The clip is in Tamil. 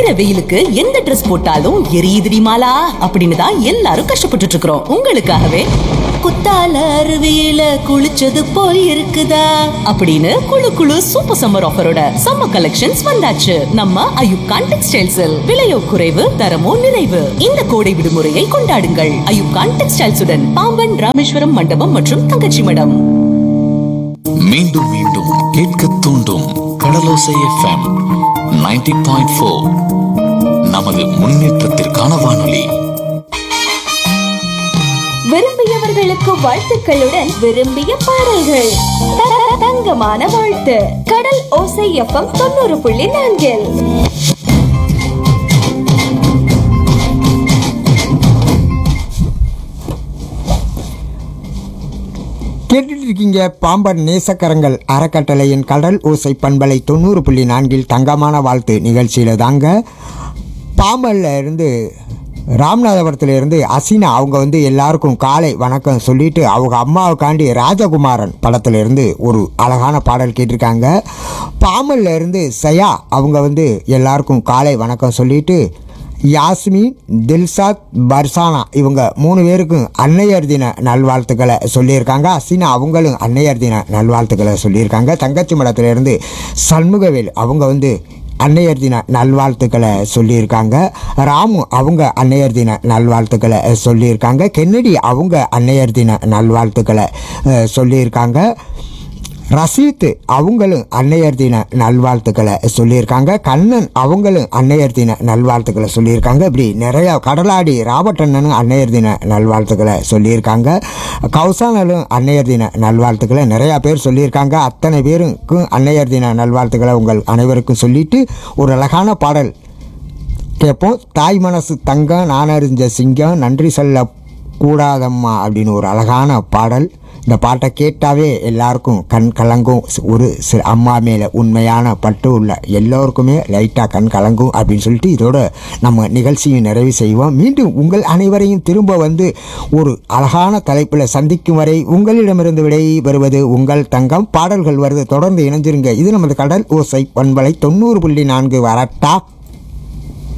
அடிக்கிற வெயிலுக்கு எந்த ட்ரெஸ் போட்டாலும் எரியுதுடி மாலா அப்படின்னு தான் எல்லாரும் கஷ்டப்பட்டுட்டு இருக்கிறோம் உங்களுக்காகவே குத்தால அருவியில குளிச்சது போல் இருக்குதா அப்படின்னு குளு குளு சூப்பர் சம்மர் ஆஃபரோட சம்மர் கலெக்ஷன்ஸ் வந்தாச்சு நம்ம அயுப்கான் டெக்ஸ்டைல்ஸில் விலையோ குறைவு தரமோ நிறைவு இந்த கோடை விடுமுறையை கொண்டாடுங்கள் அயுப்கான் டெக்ஸ்டைல்ஸுடன் பாம்பன் ராமேஸ்வரம் மண்டபம் மற்றும் தங்கச்சி மடம் மீண்டும் மீண்டும் கேட்க தூண்டும் கடலோசை எஃப்எம் 90.4 பாயிண்ட் ஃபோர் நமது முன்னேற்றத்திற்கான வானொலி விரும்பியவர்களுக்கு வாழ்த்துக்களுடன் விரும்பிய பாடல்கள் த- தங்கமான வாழ்த்து கடல் ஓசை எஃப்எம் தொண்ணூறு புள்ளி நான்கில் கேட்டுட்டு இருக்கீங்க பாம்பன் நேசக்கரங்கள் அறக்கட்டளையின் கடல் ஓசை பண்பலை தொண்ணூறு புள்ளி நான்கில் தங்கமான வாழ்த்து நிகழ்ச்சியில் தாங்க பாம்பன்ல இருந்து ராமநாதபுரத்துல இருந்து அசினா அவங்க வந்து எல்லாருக்கும் காலை வணக்கம் சொல்லிட்டு அவங்க அம்மாவுக்காண்டி ராஜகுமாரன் படத்துல இருந்து ஒரு அழகான பாடல் கேட்டிருக்காங்க பாம்பன்ல இருந்து சயா அவங்க வந்து எல்லாருக்கும் காலை வணக்கம் சொல்லிட்டு யாஸ்மின் தில்சாத் பர்சானா இவங்க மூணு பேருக்கும் அன்னையர் தின நல்வாழ்த்துக்களை சொல்லியிருக்காங்க அசினா அவங்களும் அன்னையர் தின நல்வாழ்த்துக்களை சொல்லியிருக்காங்க தங்கச்சி மடத்திலிருந்து சண்முகவேல் அவங்க வந்து அன்னையர் தின நல்வாழ்த்துக்களை சொல்லியிருக்காங்க ராமு அவங்க அன்னையர் தின நல்வாழ்த்துக்களை சொல்லியிருக்காங்க கென்னடி அவங்க அன்னையர் தின நல்வாழ்த்துக்களை அஹ், சொல்லியிருக்காங்க ரசீத் அவங்களும் அன்னையர் தின நல்வாழ்த்துக்களை சொல்லியிருக்காங்க கண்ணன் அவங்களும் அன்னையர் தின நல்வாழ்த்துக்களை சொல்லியிருக்காங்க இப்படி நிறைய கடலாடி ராபர்ட் அண்ணனும் அன்னையர் தின நல்வாழ்த்துக்களை சொல்லியிருக்காங்க கௌசானலும் அன்னையர் தின நல்வாழ்த்துக்களை நிறையா பேர் சொல்லியிருக்காங்க அத்தனை பேருக்கும் அன்னையர் தின நல்வாழ்த்துக்களை உங்கள் அனைவருக்கும் சொல்லிட்டு ஒரு அழகான பாடல் கேட்போம் தாய் மனசு தங்கம் நான் அறிஞ்ச சிங்கம் நன்றி சொல்ல கூடாதம்மா அப்படின்னு ஒரு அழகான பாடல் இந்த பாட்டை கேட்டாவே எல்லாருக்கும் கண் கலங்கும் ஒரு சி அம்மா மேலே உண்மையான பட்டு உள்ள எல்லோருக்குமே லைட்டாக கண் கலங்கும் அப்படின்னு சொல்லிட்டு இதோட நம்ம நிகழ்ச்சியை நிறைவு செய்வோம் மீண்டும் உங்கள் அனைவரையும் திரும்ப வந்து ஒரு அழகான தலைப்பில் சந்திக்கும் வரை உங்களிடமிருந்து விடை பெறுவது உங்கள் தங்கம் பாடல்கள் வருது தொடர்ந்து இணைஞ்சிருங்க இது நமது கடல் ஓசை ஒன்பலை தொண்ணூறு புள்ளி நான்கு வரட்டா